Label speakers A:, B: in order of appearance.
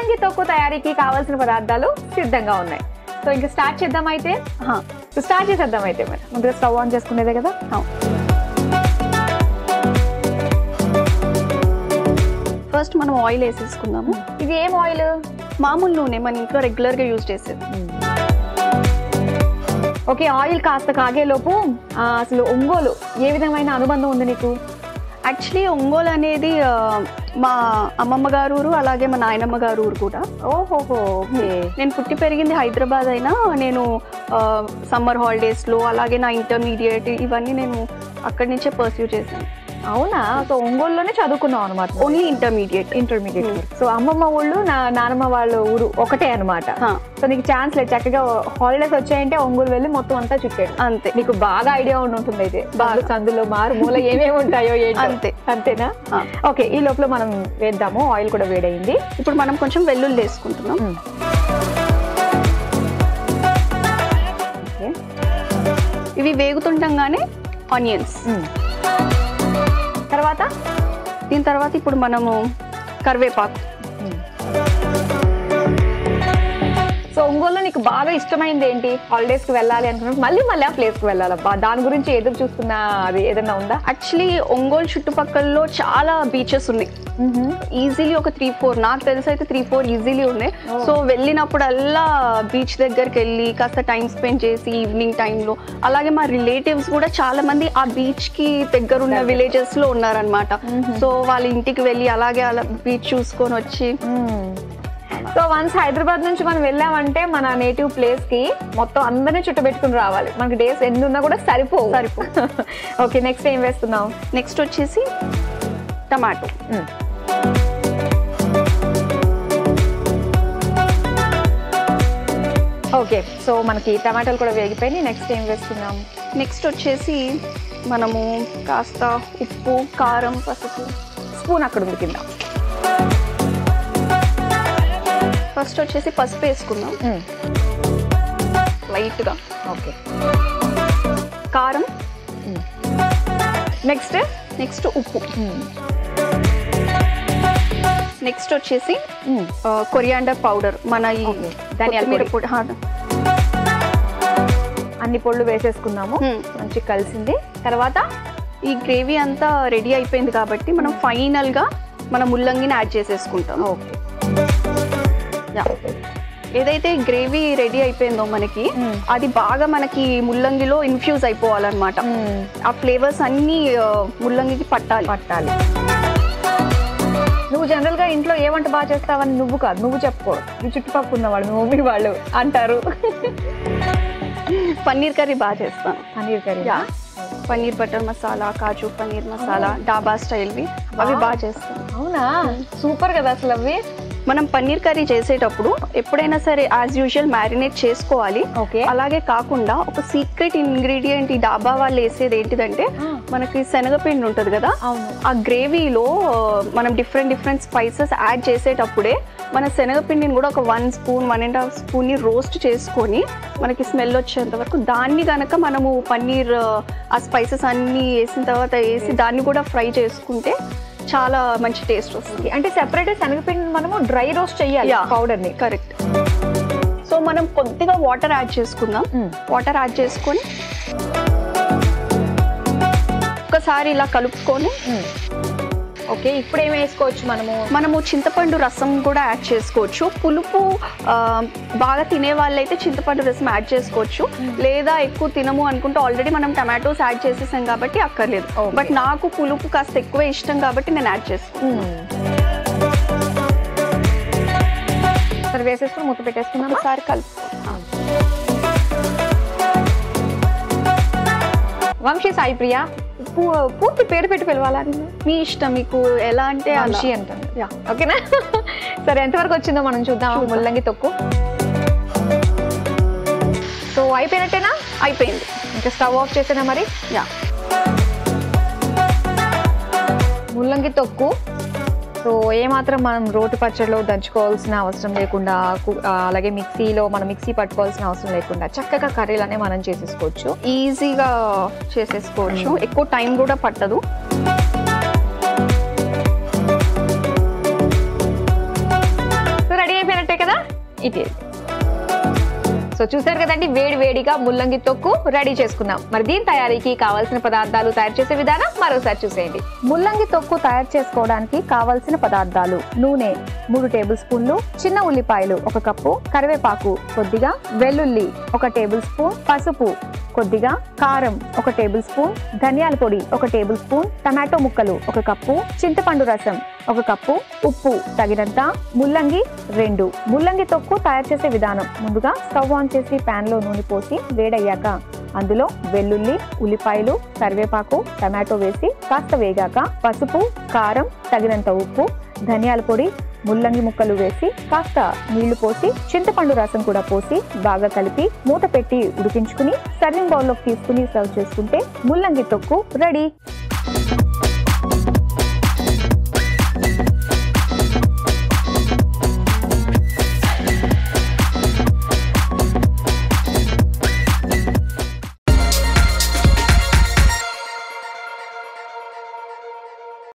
A: ముల్లంగి తొక్కు తయారీకి కావాల్సిన పదార్థాలు సిద్ధంగా ఉన్నాయి సో ఇంకా స్టార్ట్ చేద్దాం అయితే
B: హా,
A: సో స్టార్ట్ చేసేద్దాం అయితే మరి ముందుగా స్టవ్ ఆన్ చేసుకునేదే కదా
B: అవును. ఫస్ట్ మనం ఆయిల్ వేసేసుకుందాము
A: ఇది ఏం ఆయిల్
B: మామూలు నూనె మన ఇంట్లో రెగ్యులర్ గా యూజ్ చేసేది
A: ఓకే ఆయిల్ కాస్త కాగేలోపు ఆ, అసలు ఒంగోలు ఏ విధమైన అనుబంధం ఉంది నీకు
B: యాక్చువల్లీ ఒంగోలు అనేది ఆ, మా అమ్మమ్మ గారు ఊరు అలాగే మా నాయనమ్మ గారు ఊరు కూడా
A: ఓహోహో ఓకే
B: నేను పుట్టి పెరిగింది హైదరాబాద్ అయినా నేను సమ్మర్ హాలిడేస్లో అలాగే నా ఇంటర్మీడియట్ ఇవన్నీ నేను అక్కడి నుంచే పర్సీవ్ చేశాను
A: అవునా సో ఒంగోలులోనే చదువుకున్నావు అనమాట
B: ఓన్లీ ఇంటర్మీడియట్
A: ఇంటర్మీడియట్ సో అమ్మమ్మ ఊళ్ళు నా నానమ్మ వాళ్ళ ఊరు ఒకటే అనమాట సో నీకు ఛాన్స్ లేదు చక్కగా హాలిడేస్ వచ్చాయంటే ఒంగోలు వెళ్ళి మొత్తం అంతా చుట్టాడు
B: అంతే
A: నీకు బాగా ఐడియా ఉండి ఉంటుంది అయితే
B: బాగా.
A: బాగా సందులో మారు మూల ఏమేమి ఉంటాయో ఏంటో
B: అంతే.
A: అంతేనా
B: ఆ.
A: ఓకే ఈ లోపల మనం వేద్దాము ఆయిల్ కూడా వేడైంది
B: ఇప్పుడు మనం కొంచెం వెల్లుల్లి వేసుకుంటున్నాం
A: మ్మ్. ఓకే
B: ఇవి వేగుతుండగానే ఆనియన్స్
A: మ్మ్. తర్వాత
B: దీని తర్వాత ఇప్పుడు మనము కరివేపాకు
A: సో ఒంగోలులో నీకు బాగా ఇష్టమైంది ఏంటి హాలిడేస్ కి వెళ్ళాలి అనుకున్నప్పుడు మళ్ళీ మళ్ళీ ఆ ప్లేస్ కి వెళ్ళాలబ్బా దాని గురించి ఎదురు చూస్తున్న అది ఏదైనా ఉందా
B: యాక్చువల్లీ ఒంగోలు చుట్టుపక్కలలో చాలా బీచెస్ ఉన్నాయి ఈజీలీ ఒక త్రీ ఫోర్ నాకు తెలిసి అయితే త్రీ ఫోర్ ఈజీలీ ఉన్నాయి
A: Oh.
B: సో వెళ్ళినప్పుడల్లా బీచ్ దగ్గరికి వెళ్ళి కాస్త టైం స్పెండ్ చేసి ఈవినింగ్ టైంలో అలాగే మా రిలేటివ్స్ కూడా చాలా మంది ఆ బీచ్ కి దగ్గరున్న
A: దగ్గర.
B: విలేజెస్ లో ఉన్నారనమాట
A: Mhm.
B: సో వాళ్ళ ఇంటికి వెళ్ళి అలాగే అలా బీచ్ చూసుకొని వచ్చి
A: సో వన్స్ హైదరాబాద్ నుంచి మనం వెళ్ళామంటే మన నేటివ్ ప్లేస్ కి మొత్తం అందరినీ చుట్టబెట్టుకుని రావాలి మనకి డేస్ ఎన్ని ఉన్నా కూడా సరిపో
B: సరిపో.
A: ఓకే నెక్స్ట్ ఏం వేస్తున్నాం
B: నెక్స్ట్ వచ్చేసి టమాటో
A: ఓకే సో మనకి టమాటాలు కూడా వేగిపోయినాయి నెక్స్ట్ ఏం వేస్తున్నాం
B: నెక్స్ట్ వచ్చేసి మనము కాస్త ఉప్పు కారం పసుపు
A: స్పూన్ అక్కడ ఉంది కింద
B: ఫస్ట్ వచ్చేసి పసుపు వేసుకుందాం లైట్గా
A: ఓకే
B: కారం
A: నెక్స్ట్
B: నెక్స్ట్ ఉప్పు నెక్స్ట్ వచ్చేసి కొరియాండర్ పౌడర్ మన ఈ
A: Okay. ధనియాల
B: కొత్తిమీర
A: పొడి.
B: పొడి హా,
A: అన్ని పొళ్ళు వేసేసుకున్నాము
B: Hmm.
A: మంచి కలిసింది తర్వాత
B: ఈ గ్రేవీ అంతా రెడీ అయిపోయింది కాబట్టి మనం ఫైనల్ గా మనం ముల్లంగిని యాడ్ చేసేసుకుంటాం
A: ఓకే
B: యా. ఏదైతే గ్రేవీ రెడీ అయిపోయిందో మనకి
A: Hmm.
B: అది బాగా మనకి ముల్లంగిలో ఇన్ఫ్యూజ్ అయిపోవాలన్నమాట ఆ ఫ్లేవర్స్ అన్ని ఆ, ముల్లంగికి పట్టాలి
A: పట్టాలి నువ్వు జనరల్ గా ఇంట్లో ఏ వంట బాగా చేస్తావని నువ్వు కాదు నువ్వు చెప్పుకో నీ చుట్టుపక్కల ఉన్న వాళ్ళు మీ మమ్మీ వాళ్ళు అంటారు
B: పన్నీర్ కర్రీ బాగా చేస్తాను
A: paneer curry
B: yeah. Paneer butter masala kaju paneer masala dhaba స్టైల్వి అవి
A: Wow.
B: బాగా చేస్తాను
A: అవునా సూపర్ కదా అసలు అవి
B: మనం పన్నీర్ కర్రీ చేసేటప్పుడు ఎప్పుడైనా సరే యాజ్ యూజువల్ మ్యారినేట్ చేసుకోవాలి
A: ఓకే
B: అలాగే కాకుండా ఒక సీక్రెట్ ఇంగ్రీడియంట్ ఈ డాబా వాళ్ళు వేసేది ఏంటిదంటే మనకి శనగపిండి ఉంటుంది కదా
A: అవును
B: ఆ గ్రేవీలో మనం డిఫరెంట్ డిఫరెంట్ స్పైసెస్ యాడ్ చేసేటప్పుడే మన శనగపిండిని కూడా ఒక one spoon one and half స్పూన్ని రోస్ట్ చేసుకొని మనకి స్మెల్ వచ్చేంత వరకు దాన్ని గనక మనము పన్నీర్ ఆ స్పైసెస్ అన్నీ వేసిన తర్వాత వేసి దాన్ని కూడా ఫ్రై చేసుకుంటే చాలా మంచి టేస్ట్ వస్తుంది
A: అంటే సెపరేట్ శనగపిండి మనము డ్రై రోస్ట్ చెయ్యాలి
B: Yeah.
A: పౌడర్ ని
B: కరెక్ట్ సో మనం కొద్దిగా వాటర్ యాడ్ చేసుకుందాం వాటర్ యాడ్ చేసుకొని ఒకసారి ఇలా కలుపుకొని
A: ఓకే ఇప్పుడు ఏం వేసుకోవచ్చు మనము
B: మనము చింతపండు రసం కూడా యాడ్ చేసుకోవచ్చు పులుపు ఆ, బాగా తినే వాళ్ళైతే చింతపండు రసం యాడ్ చేసుకోవచ్చు లేదా ఎక్కువ తినము అనుకుంటే ఆల్రెడీ మనం టమాటోస్ యాడ్ చేసేసాం కాబట్టి అక్కర్లేదు
A: Okay.
B: బట్ నాకు పులుపు కాస్త ఎక్కువ ఇష్టం కాబట్టి నేను యాడ్ చేసుకుంటాను
A: సరే వేసేసుకుని మూత పెట్టేసుకున్నాం
B: ఒకసారి కలుపు
A: వంశీ సాయి ప్రియ పూ- పూర్తి పేరు పెట్టి పిలవాలా నిన్ను?
B: మీ ఇష్టం మీకు ఎలా అంటే అలా.
A: వంశీ అంటాను
B: యా
A: ఓకేనా సరే ఎంతవరకు వచ్చిందో మనం చూద్దాం
B: చూద్దాం.
A: ముల్లంగి తొక్కు సో అయిపోయినట్టేనా
B: అయిపోయింది
A: ఇంకా స్టవ్ ఆఫ్ చేసేనా మరి
B: యా
A: ముల్లంగి తొక్కు సో ఏమాత్రం మనం రోటి పచ్చడిలో దంచుకోవాల్సిన అవసరం లేకుండా కు- ఆ, అలాగే మిక్సీలో మనం మిక్సీ పట్టుకోవాల్సిన అవసరం లేకుండా చక్కగా కర్రీలనే మనం చేసేసుకోవచ్చు
B: ఈజీగా చేసేసుకోవచ్చు ఎక్కువ టైం కూడా పట్టదు
A: సో రెడీ అయిపోయింది ఇదే సో చూసారు కదండి వేడి వేడిగా ముల్లంగి తొక్కు రెడీ చేసుకున్నాం మరి దీని తయారీకి కావాల్సిన పదార్థాలు తయారు చేసే విధానం మరోసారి చూసేయండి ముల్లంగి తొక్కు తయారు చేసుకోవడానికి కావాల్సిన పదార్థాలు నూనె మూడు టేబుల్ స్పూన్లు చిన్న ఉల్లిపాయలు ఒక కప్పు కరివేపాకు కొద్దిగా వెల్లుల్లి ఒక టేబుల్ స్పూన్ పసుపు కొద్దిగా కారం ఒక టేబుల్ స్పూన్ ధనియాల పొడి ఒక టేబుల్ స్పూన్ టమాటో ముక్కలు ఒక కప్పు చింతపండు రసం ఒక కప్పు ఉప్పు తగినంత ముల్లంగి రెండు ముల్లంగి తొక్కు తయారు చేసే విధానం ముందుగా స్టవ్ ఆన్ చేసి పాన్ లో నూనె పోసి వేడయ్యాక అందులో వెల్లుల్లి ఉల్లిపాయలు కరివేపాకు టమాటో వేసి కాస్త వేగాక పసుపు కారం తగినంత ఉప్పు ధనియాల పొడి ముల్లంగి ముక్కలు వేసి కాస్త నీళ్లు పోసి చింతపండు రసం కూడా పోసి బాగా కలిపి మూత పెట్టి ఉడికించుకుని సర్వింగ్ బౌల్లోకి తీసుకుని సర్వ్ చేసుకుంటే ముల్లంగి తొక్కు రెడీ